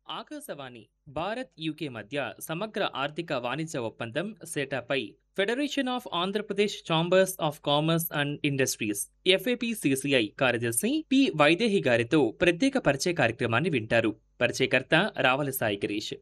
Akashvani Bharat UK మధ్య సమగ్ర ఆర్థిక వాణిజ్య ఒప్పందం సెటాపై federation of Andhra Pradesh chambers of commerce and industries FAPCCI కార్యదర్శి పి వైదేహి గారితో ప్రత్యేక పరిచయ కార్యక్రమాన్ని వింటారు పరిచయకర్త రావల సాయి గిరీష్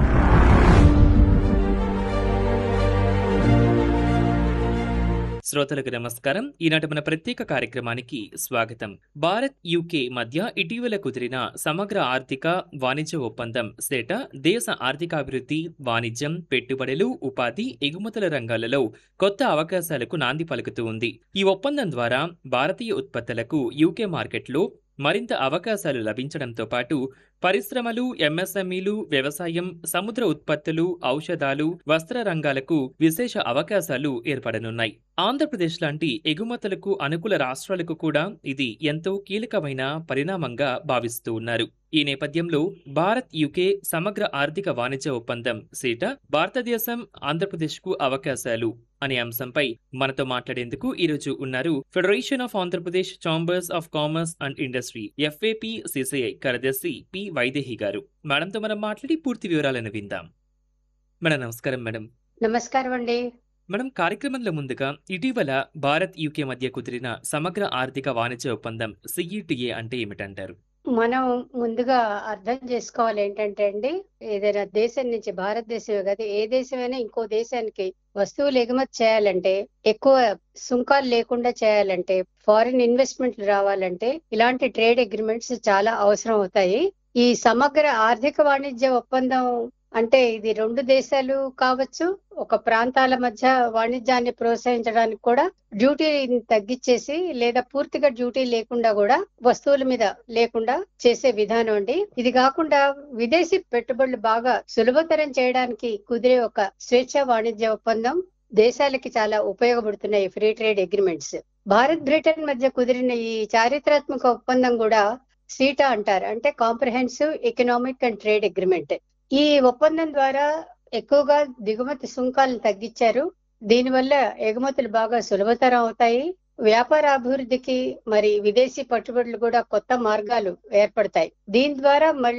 శ్రోతలకు నమస్కారం ఈనాటి మన ప్రత్యేక కార్యక్రమానికి స్వాగతం భారత్ యూకే మధ్య ఇటీవల కుదిరిన సమగ్ర ఆర్థిక వాణిజ్య ఒప్పందం సేట దేశ ఆర్థికాభివృద్ధి వాణిజ్యం పెట్టుబడులు ఉపాధి ఎగుమతుల రంగాలలో కొత్త అవకాశాలకు నాంది పలుకుతూ ఉంది ఈ ఒప్పందం ద్వారా భారతీయ ఉత్పత్తులకు యూకే మార్కెట్లో మరింత అవకాశాలు లభించడంతో పాటు పరిశ్రమలు ఎంఎస్ఎంఈలు వ్యవసాయం సముద్ర ఉత్పత్తులు ఔషధాలు వస్త్ర రంగాలకు విశేష అవకాశాలు ఏర్పడనున్నాయి ఆంధ్రప్రదేశ్ లాంటి ఎగుమతులకు అనుకూల రాష్ట్రాలకు కూడా ఇది ఎంతో కీలకమైన పరిణామంగా భావిస్తూ ఉన్నారు ఈ నేపథ్యంలో భారత్ యూకే సమగ్ర ఆర్థిక వాణిజ్య ఒప్పందం సీట భారతదేశం ఆంధ్రప్రదేశ్కు అవకాశాలు అనే అంశంపై మనతో మాట్లాడేందుకు ఈరోజు ఉన్నారు federation of Andhra Pradesh chambers of commerce and industry FAPCCI కార్యదర్శి పి వైదేహి గారు మేడంతో మనం మాట్లాడి పూర్తి వివరాలను విందాం మేడం నమస్కారం మేడం నమస్కారం అండి మేడం కార్యక్రమంలో ముందుగా ఇటీవల భారత్ యూకే మధ్య కుదిరిన సమగ్ర ఆర్థిక వాణిజ్య ఒప్పందం సిఈటిఏ అంటే ఏమిటంటారు మనం ముందుగా అర్థం చేసుకోవాలి ఏంటంటే అండి ఏదైనా దేశం నుంచి భారతదేశమే కదా ఏ దేశమైనా ఇంకో దేశానికి వస్తువులు ఎగుమతి చేయాలంటే ఎక్కువ సుంకాలు లేకుండా చేయాలంటే ఫారిన్ ఇన్వెస్ట్మెంట్లు రావాలంటే ఇలాంటి ట్రేడ్ అగ్రిమెంట్స్ చాలా అవసరం అవుతాయి ఈ సమగ్ర ఆర్థిక వాణిజ్య ఒప్పందం అంటే ఇది రెండు దేశాలు కావచ్చు ఒక ప్రాంతాల మధ్య వాణిజ్యాన్ని ప్రోత్సహించడానికి కూడా డ్యూటీని తగ్గించేసి లేదా పూర్తిగా డ్యూటీ లేకుండా కూడా వస్తువుల మీద లేకుండా చేసే విధానం అండి ఇది కాకుండా విదేశీ పెట్టుబడులు బాగా సులభతరం చేయడానికి కుదిరే ఒక స్వేచ్ఛ వాణిజ్య ఒప్పందం దేశాలకి చాలా ఉపయోగపడుతున్నాయి free trade agreements Bharat Britain మధ్య కుదిరిన ఈ చారిత్రాత్మక ఒప్పందం కూడా సీటా అంటారు అంటే comprehensive economic and trade agreement ఈ ఒప్పందం ద్వారా ఎక్కువగా దిగుమతి సుంకాలను తగ్గించారు దీనివల్ల ఎగుమతులు బాగా సులభతరం అవుతాయి వ్యాపార అభివృద్ధికి మరి విదేశీ పట్టుబడులు కూడా కొత్త మార్గాలు ఏర్పడతాయి దీని ద్వారా మళ్ళీ